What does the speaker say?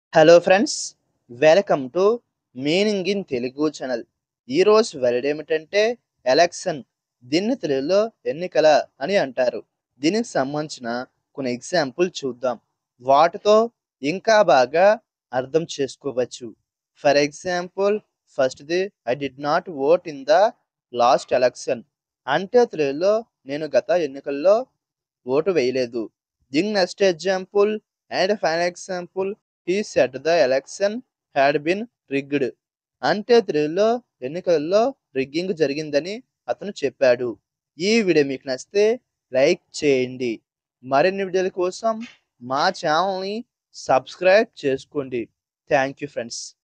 hello friends welcome to meaning in Telugu channel ఈరోజు వెల్లడి ఏమిటంటే ఎలక్షన్ దీన్ని తెలుగులో ఎన్నికల అని అంటారు దీనికి సంబంధించిన కొన్ని ఎగ్జాంపుల్ చూద్దాం వాటితో ఇంకా బాగా అర్థం చేసుకోవచ్చు ఫర్ ఎగ్జాంపుల్ ఫస్ట్ది I did not vote in the last election అంటే తెలుగులో నేను గత ఎన్నికల్లో ఓటు వేయలేదు దీని next example and final example he said the election had been rigged అంటే తెలుగులో ఎన్నికల్లో రిగ్గింగ్ జరిగిందని అతను చెప్పాడు ఈ వీడియో మీకు నచ్చితే లైక్ చేయండి మరిన్ని వీడియోల కోసం మా ఛానల్ని సబ్స్క్రైబ్ చేసుకోండి థ్యాంక్ యూ ఫ్రెండ్స్